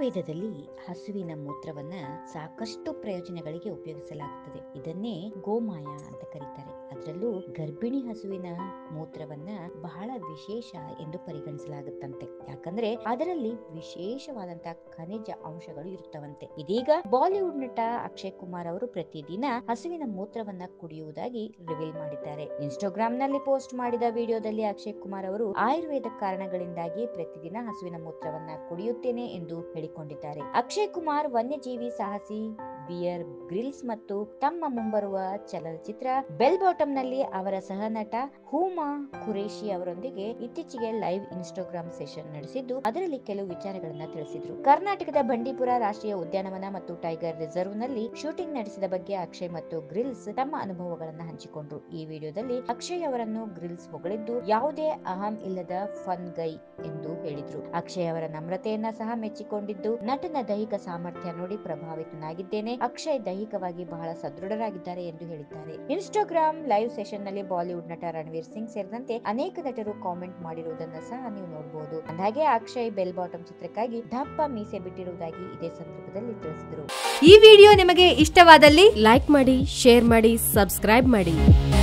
ಆಯುರ್ವೇದದಲ್ಲಿ ಹಸುವಿನ ಮೂತ್ರವನ್ನ ಸಾಕಷ್ಟು ಪ್ರಯೋಜನಗಳಿಗೆ ಉಪಯೋಗಿಸಲಾಗುತ್ತದೆ ಇದನ್ನೇ ಗೋಮಾಯ ಅಂತ ಕರೀತಾರೆ ಅದರಲ್ಲೂ ಗರ್ಭಿಣಿ ಹಸುವಿನ ಮೂತ್ರವನ್ನ ಬಹಳ ವಿಶೇಷ ಎಂದು ಪರಿಗಣಿಸಲಾಗುತ್ತಂತೆ ಯಾಕಂದ್ರೆ ಅದರಲ್ಲಿ ವಿಶೇಷವಾದಂತಹ ಖನಿಜ ಅಂಶಗಳು ಇರುತ್ತವಂತೆ ಇದೀಗ ಬಾಲಿವುಡ್ ನಟ ಅಕ್ಷಯ್ ಕುಮಾರ್ ಅವರು ಪ್ರತಿದಿನ ಹಸುವಿನ ಮೂತ್ರವನ್ನ ಕುಡಿಯುವುದಾಗಿ ರಿವೀಲ್ ಮಾಡಿದ್ದಾರೆ ಇನ್ಸ್ಟಾಗ್ರಾಮ್ ನಲ್ಲಿ ಪೋಸ್ಟ್ ಮಾಡಿದ ವಿಡಿಯೋದಲ್ಲಿ ಅಕ್ಷಯ್ ಕುಮಾರ್ ಅವರು ಆಯುರ್ವೇದ ಕಾರಣಗಳಿಂದಾಗಿ ಪ್ರತಿದಿನ ಹಸುವಿನ ಮೂತ್ರವನ್ನ ಕುಡಿಯುತ್ತೇನೆ ಎಂದು ಹೇಳಿಕೊಂಡಿದ್ದಾರೆ ಅಕ್ಷಯ್ ಕುಮಾರ್ ವನ್ಯಜೀವಿ ಸಾಹಸಿ ಬಿಯರ್ ಗ್ರಿಲ್ಸ್ ಮತ್ತು ತಮ್ಮ ಮುಂಬರುವ ಚಲನಚಿತ್ರ ಬೆಲ್ ಬಾಟಮ್ ನಲ್ಲಿ ಅವರ ಸಹನಟ ಹೂಮಾ ಖುರೇಶಿ ಅವರೊಂದಿಗೆ ಇತ್ತೀಚೆಗೆ ಲೈವ್ ಇನ್ಸ್ಟಾಗ್ರಾಮ್ ಸೆಷನ್ ನಡೆಸಿದ್ದು ಅದರಲ್ಲಿ ಕೆಲವು ವಿಚಾರಗಳನ್ನ ತಿಳಿಸಿದ್ರು ಕರ್ನಾಟಕದ ಬಂಡೀಪುರ ರಾಷ್ಟ್ರೀಯ ಉದ್ಯಾನವನ ಮತ್ತು ಟೈಗರ್ ರಿಸರ್ವ್ ನಲ್ಲಿ ಶೂಟಿಂಗ್ ನಡೆಸಿದ ಬಗ್ಗೆ ಅಕ್ಷಯ್ ಮತ್ತು ಗ್ರಿಲ್ಸ್ ತಮ್ಮ ಅನುಭವಗಳನ್ನ ಹಂಚಿಕೊಂಡ್ರು ಈ ವಿಡಿಯೋದಲ್ಲಿ ಅಕ್ಷಯ್ ಅವರನ್ನು ಗ್ರಿಲ್ಸ್ ಹೊಗಳಿದ್ದು ಯಾವುದೇ ಅಹಂ ಇಲ್ಲದ ಫನ್ ಗೈ ಎಂದು ಹೇಳಿದ್ರು ಅಕ್ಷಯ್ ಅವರ ನಮ್ರತೆಯನ್ನ ಸಹ ಮೆಚ್ಚಿಕೊಂಡಿದ್ದು ನಟನ ದೈಹಿಕ ಸಾಮರ್ಥ್ಯ ನೋಡಿ ಪ್ರಭಾವಿತನಾಗಿದ್ದೇನೆ ಅಕ್ಷಯ್ ದೈಹಿಕವಾಗಿ ಬಹಳ ಸದೃಢರಾಗಿದ್ದಾರೆ ಎಂದು ಹೇಳಿದ್ದಾರೆ ಇನ್ಸ್ಟಾಗ್ರಾಮ್ ಲೈವ್ ಸೆಷನ್ ನಲ್ಲಿ ಬಾಲಿವುಡ್ ನಟ ರಣವೀರ್ ಸಿಂಗ್ ಸೇರಿದಂತೆ ಅನೇಕ ನಟರು ಕಾಮೆಂಟ್ ಮಾಡಿರುವುದನ್ನ ಸಹ ನೀವು ನೋಡಬಹುದು ಅಂದಾಗೆ ಅಕ್ಷಯ್ ಬೆಲ್ ಬಾಟಮ್ ಚಿತ್ರಕ್ಕಾಗಿ ದಪ್ಪ ಮೀಸೆ ಬಿಟ್ಟಿರುವುದಾಗಿ ಇದೇ ಸಂದರ್ಭದಲ್ಲಿ ತಿಳಿಸಿದರು ಈ ವಿಡಿಯೋ ನಿಮಗೆ ಇಷ್ಟವಾದಲ್ಲಿ ಲೈಕ್ ಮಾಡಿ ಶೇರ್ ಮಾಡಿ ಸಬ್ಸ್ಕ್ರೈಬ್ ಮಾಡಿ